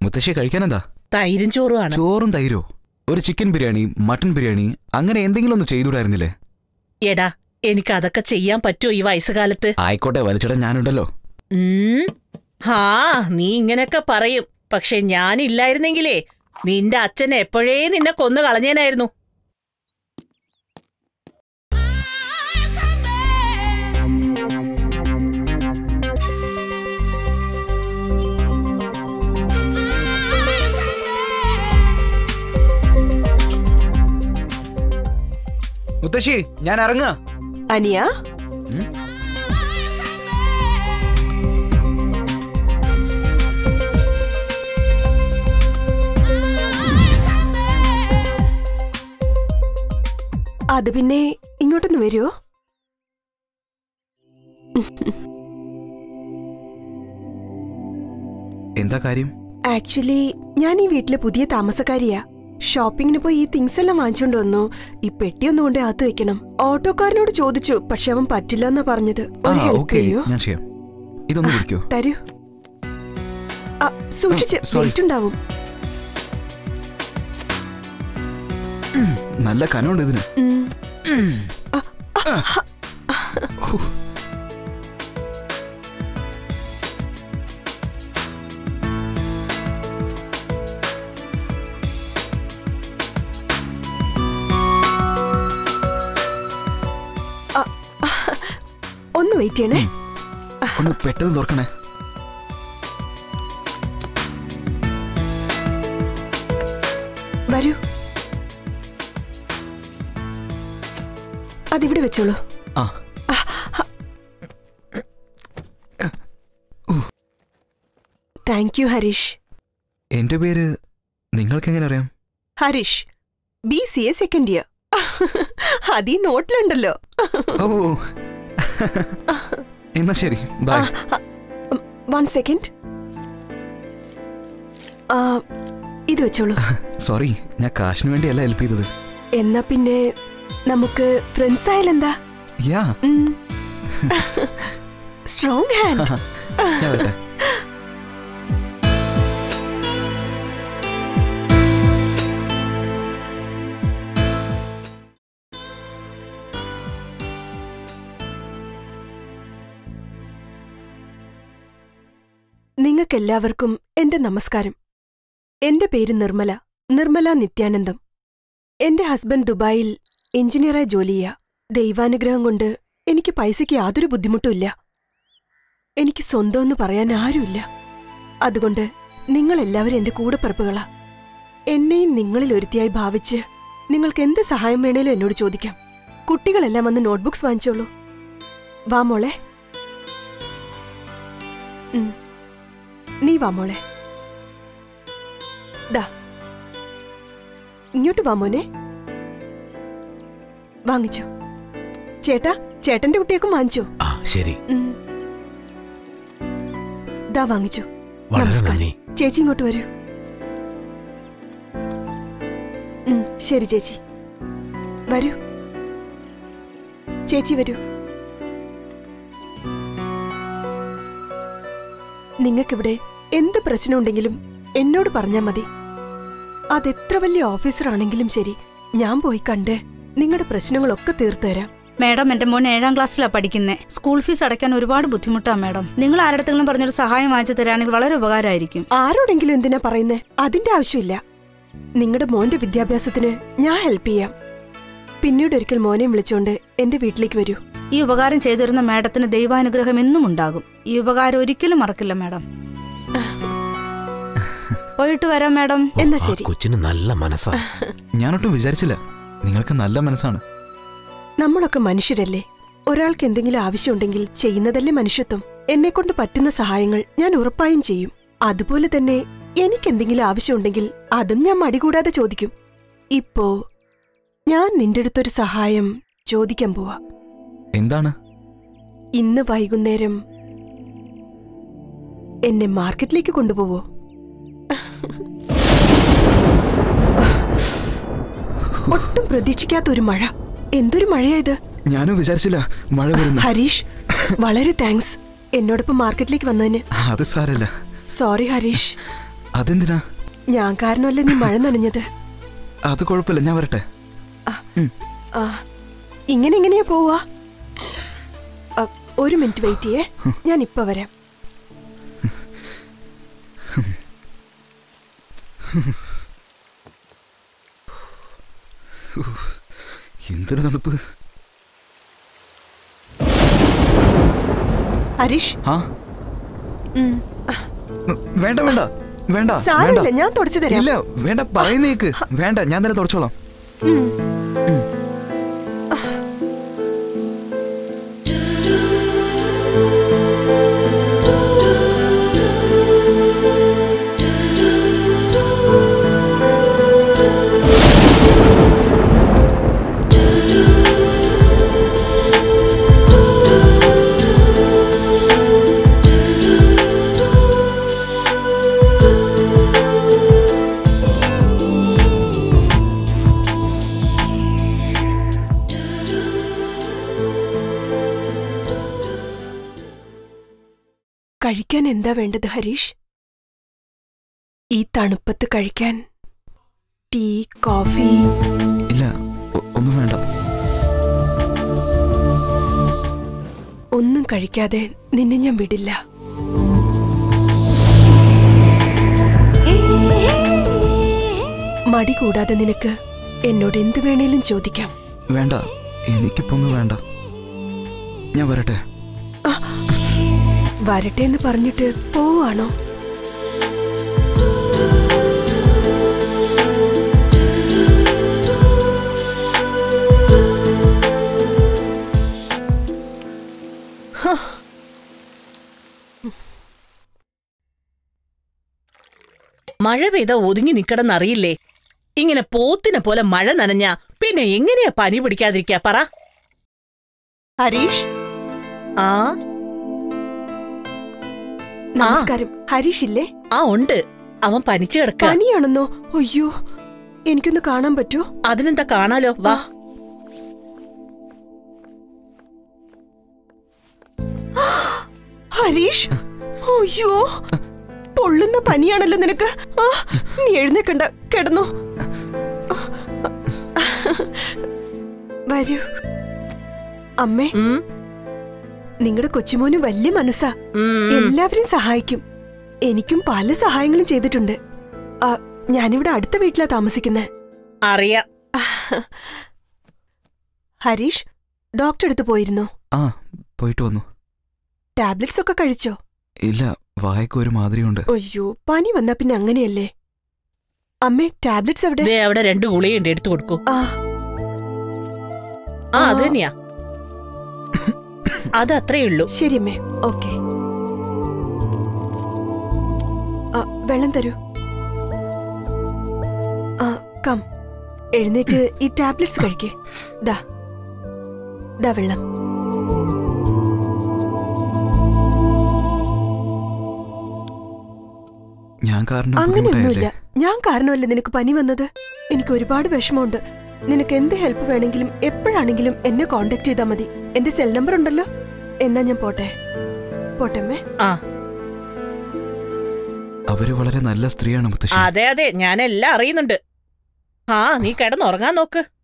മുത്തശ്ശി കഴിക്കാനെന്താ തൈരും ചോറുമാണ് ചോറും തൈരോ ഒരു ചിക്കൻ ബിരിയാണി മട്ടൻ ബിരിയാണി അങ്ങനെ എന്തെങ്കിലും ഒന്ന് ചെയ്തുകൂടായിരുന്നില്ലേ എടാ എനിക്ക് അതൊക്കെ ചെയ്യാൻ പറ്റുമോ ഈ വയസ്സുകാലത്ത് ആയിക്കോട്ടെ വലിച്ചിടാൻ ഞാനുണ്ടല്ലോ ഉം. ഹാ നീ ഇങ്ങനെയൊക്കെ പറയും പക്ഷെ ഞാനില്ലായിരുന്നെങ്കിലേ നിന്റെ അച്ഛൻ എപ്പോഴേ നിന്നെ കൊന്നു കളഞ്ഞേനായിരുന്നു മുത്തശ്ശി ഞാൻ ഇറങ്ങുക അനിയ അത് പിന്നെ ഇങ്ങോട്ടൊന്ന് വരുമോ എന്താ കാര്യം ആക്ച്വലി ഞാൻ ഈ വീട്ടിലെ പുതിയ താമസക്കാരിയാ ഷോപ്പിങ്ങിന് പോയി ഈ തിങ്സ് എല്ലാം വാങ്ങിച്ചോണ്ട് വന്നു ഈ പെട്ടി ഒന്നും കൊണ്ട് അകത്ത് വെക്കണം ഓട്ടോക്കാരനോട് ചോദിച്ചു പക്ഷെ അവൻ പറ്റില്ല എന്നാ പറഞ്ഞത് ആ ഒരു ഹെൽപ്പ് ഓക്കെ ചെയ്യോ ഞാൻ ചെയ്യാം ഇതൊന്ന് പിടിക്കോ തരൂ ആ, സൂക്ഷിച്ച് ആ, sorry. വെയിറ്റ് ഉണ്ടാവും നല്ല കനമുണ്ട് ഇതിന് ഉം. ആ, ഒന്ന് വെയിറ്റ് ചെയ്യണേ ഒന്ന് പെട്ടെന്ന് തുറക്കണേ വരൂ അതിവിടെ വെച്ചോളൂ ആ താങ്ക് യു ഹരീഷ് എന്റെ പേര് നിങ്ങൾക്ക് എങ്ങനെ അറിയാം Harish B C A second year അത് ഈ നോട്ടിലുണ്ടല്ലോ ഓ എന്നാ ശരി ബൈ വൺ സെക്കൻഡ് ഇത് വെച്ചോളൂ സോറി ഞാൻ കാശിന് വേണ്ടിയല്ല ഹെൽപ്പ് ചെയ്തത് എന്നാ പിന്നെ നമുക്ക് ഫ്രണ്ട്സ് ആയാലെന്താ യാ സ്ട്രോങ് ഹാൻഡ് ഞാൻ വരട്ടെ നിങ്ങൾക്കെല്ലാവർക്കും എന്റെ നമസ്കാരം എന്റെ പേര് നിർമ്മല നിർമ്മല നിത്യാനന്ദം എന്റെ ഹസ്ബൻഡ് ദുബായിൽ എഞ്ചിനീയറായി ജോലി ചെയ്യാ ദൈവാനുഗ്രഹം കൊണ്ട് എനിക്ക് പൈസയ്ക്ക് യാതൊരു ബുദ്ധിമുട്ടുമില്ല എനിക്ക് സ്വന്തമെന്ന് പറയാൻ ആരുമില്ല അതുകൊണ്ട് നിങ്ങളെല്ലാവരും എന്റെ കൂടെപ്പിറപ്പുകളാ എന്നെയും നിങ്ങളിൽ ഒരുത്തിയായി ഭാവിച്ച് നിങ്ങൾക്ക് എന്ത് സഹായം വേണേലും എന്നോട് ചോദിക്കാം കുട്ടികളെല്ലാം വന്ന് നോട്ട്ബുക്സ് വാങ്ങിച്ചോളൂ വാ മോളെ ഉം. നീ വാ മോളെ ദാ ഇങ്ങോട്ട് വാ മോനെ വാങ്ങിച്ചോ ചേട്ടാ ചേട്ടന്റെ കുട്ടിയൊക്കെ വാങ്ങിച്ചോ ആ ശരി ഉം. ദാ വാങ്ങിച്ചോ വളരെ നമസ്കാരം. നന്ദി ചേച്ചി ഇങ്ങോട്ട് വരൂ ഉം, ശരി ചേച്ചി വരൂ ചേച്ചി വരൂ നിങ്ങൾക്കിവിടെ എന്ത് പ്രശ്നമുണ്ടെങ്കിലും എന്നോട് പറഞ്ഞാൽ മതി അതെത്ര വലിയ ഓഫീസർ ആണെങ്കിലും ശരി ഞാൻ പോയി കണ്ട് നിങ്ങളുടെ പ്രശ്നങ്ങളൊക്കെ തീർത്തു തരാം മാഡം എന്റെ മോൻ ഏഴാം ക്ലാസ്സിലാണ് പഠിക്കുന്നത് സ്കൂൾ ഫീസ് അടയ്ക്കാൻ ഒരുപാട് ബുദ്ധിമുട്ടാണ് മാഡം നിങ്ങൾ ആരുടെങ്കിലും പറഞ്ഞൊരു സഹായം വാങ്ങിച്ചു തരാണെങ്കിൽ വളരെ ഉപകാരമായിരിക്കും ആരോടെങ്കിലും എന്തിനാ പറയുന്നേ അതിന്റെ ആവശ്യമില്ല നിങ്ങളുടെ മോന്റെ വിദ്യാഭ്യാസത്തിന് ഞാൻ ഹെൽപ്പ് ചെയ്യാം പിന്നീട് ഒരിക്കൽ മോനെ വിളിച്ചോണ്ട് എന്റെ വീട്ടിലേക്ക് വരൂ ഈ ഉപകാരം ചെയ്തു തരുന്ന മാഡത്തിന് ദൈവാനുഗ്രഹം എന്നും ഉണ്ടാകും ഈ ഉപകാരം ഒരിക്കലും മറക്കില്ല മാഡം പോയിട്ട് വരാം മാഡം ഓ, എന്നാ ആ ശരി. കൊച്ചിന് നല്ല മനസ്സാ ഞാനൊട്ടും വിചാരിച്ചില്ല നിങ്ങൾക്ക് നല്ല മനസ്സാണ് നമ്മളൊക്കെ മനുഷ്യരല്ലേ ഒരാൾക്ക് എന്തെങ്കിലും ആവശ്യമുണ്ടെങ്കിൽ ചെയ്യുന്നതല്ലേ മനുഷ്യത്വം എന്നെ കൊണ്ട് പറ്റുന്ന സഹായങ്ങൾ ഞാൻ ഉറപ്പായും ചെയ്യും അതുപോലെ തന്നെ എനിക്ക് എന്തെങ്കിലും ആവശ്യമുണ്ടെങ്കിൽ അതും ഞാൻ മടികൂടാതെ ചോദിക്കും ഇപ്പോ ഞാൻ നിന്റെ അടുത്തൊരു സഹായം ചോദിക്കാൻ പോവാ എന്താണ് ഇന്ന് വൈകുന്നേരം എന്നെ മാർക്കറ്റിലേക്ക് കൊണ്ടുപോവോ ഒട്ടും പ്രതീക്ഷിക്കാത്ത ഒരു മഴ എന്തൊരു മഴയായത് ഞാനും വിചാരിച്ചില്ല മഴ വരുന്നു ഹരീഷ് വളരെ താങ്ക്സ് എന്നോടൊപ്പം മാർക്കറ്റിലേക്ക് വന്നതിന് അത് സാരല്ല സോറി ഹരീഷ് അതെന്തിനാ ഞാൻ കാരണമല്ലേ നീ മഴ നനഞ്ഞത് അത് കുഴപ്പമില്ല ഞാൻ വരട്ടെ ആ ഇങ്ങനെ എങ്ങനെയാ പോവാ ആ, ഒരു മിനിറ്റ് വെയിറ്റ് ചെയ്യേ ഞാൻ ഇപ്പൊ വരാം എന്തൊരു തണുപ്പ് ഹരീഷ് ആ ഉം. ഉം, വേണ്ട വേണ്ട വേണ്ട സാരമില്ല വേണ്ട ഞാൻ തുടച്ചു തരാം ഇല്ല വേണ്ട പറയുന്നേക്ക് വേണ്ട ഞാൻ തന്നെ തുടച്ചോളാം ഉം. കഴിക്കാൻ എന്താ വേണ്ടത് ഹരീഷ് ഈ തണുപ്പത്ത് കഴിക്കാൻ ടീ കോഫി ഇല്ല ഒ- ഒന്നും വേണ്ട ഒന്നും കഴിക്കാതെ നിന്നെ ഞാൻ വിടില്ല മടി കൂടാതെ നിനക്ക് എന്നോട് എന്ത് വേണേലും ചോദിക്കാം വേണ്ട എനിക്കിപ്പോ ഒന്നും വേണ്ട ഞാൻ വരട്ടെ വരട്ടെ എന്ന് പറഞ്ഞിട്ട് പോവാണോ മഴ പെയ്ത ഒതുങ്ങി നിക്കണമെന്നറിയില്ലേ ഇങ്ങനെ പോത്തിനെ പോലെ മഴ നനഞ്ഞ പിന്നെ എങ്ങനെയാ പനി പിടിക്കാതിരിക്കാ പറ ഹരീഷ് ആ നമസ്കാരം ഹരീഷ് ഇല്ലേ ആ ഉണ്ട് അവൻ പനിച്ചു കിടക്ക പനിയാണെന്നോ അയ്യോ എനിക്കൊന്ന് കാണാൻ പറ്റുമോ അതിനെന്താ കാണാലോ വാ ഹരീഷ് അയ്യോ പൊള്ളുന്ന പനിയാണല്ലോ നിനക്ക് ആ, നീ എഴുന്നേക്കണ്ട കിടന്നോ വരൂ അമ്മേ ഉം, നിങ്ങളുടെ കൊച്ചുമോന് വലിയ മനസ്സാ ഉം. എല്ലാവരും സഹായിക്കും എനിക്കും പല സഹായങ്ങളും ചെയ്തിട്ടുണ്ട് ആ, ഞാനിവിടെ അടുത്ത വീട്ടിലാ താമസിക്കുന്നത് അറിയാം ഹരീഷ് ഡോക്ടർ അടുത്ത് പോയിരുന്നോ ആ പോയിട്ട് വന്നു ടാബ്ലറ്റ്സ് ഒക്കെ കഴിച്ചോ ഇല്ല വായക്ക് ഒരു മാതിരിയുണ്ട് അയ്യോ പനി വന്നാ പിന്നെ അങ്ങനെയല്ലേ അമ്മേ ടാബ്ലറ്റ്സ് എവിടെ ദേ അവിടെ രണ്ട് ഗുളിയുണ്ട് എടുത്തു കൊടുക്കൂ ആ ആ ആ. അത് തന്നെയാ അത് അത്രേ ഉള്ളൂ ശരി അമ്മേ ഓക്കെ ആ, വെള്ളം തരൂ ആ കം എഴുന്നേറ്റ് ഈ ടാബ്ലറ്റ്സ് കഴിക്കേ ദാ ദാ വെള്ളം ഞാൻ കാരണം അങ്ങനെയൊന്നുമില്ല ബുദ്ധിമുട്ടായല്ലേ ഞാൻ കാരണമല്ലേ നിനക്ക് പനി വന്നത് എനിക്ക് ഒരുപാട് വിഷമമുണ്ട് നിനക്ക് എന്ത് ഹെൽപ്പ് വേണമെങ്കിലും എപ്പോഴാണെങ്കിലും എന്നെ കോണ്ടാക്ട് ചെയ്താൽ മതി എന്റെ സെൽ നമ്പർ ഉണ്ടല്ലോ എന്നാ ഞാൻ പോട്ടെ പോട്ടെ അമ്മേ ആ അവര് വളരെ നല്ല സ്ത്രീയാണ് മുത്തശ്ശി അതെ അതെ ഞാൻ എല്ലാം അറിയുന്നുണ്ട് ആ നീ കിടന്നുറങ്ങാൻ നോക്ക്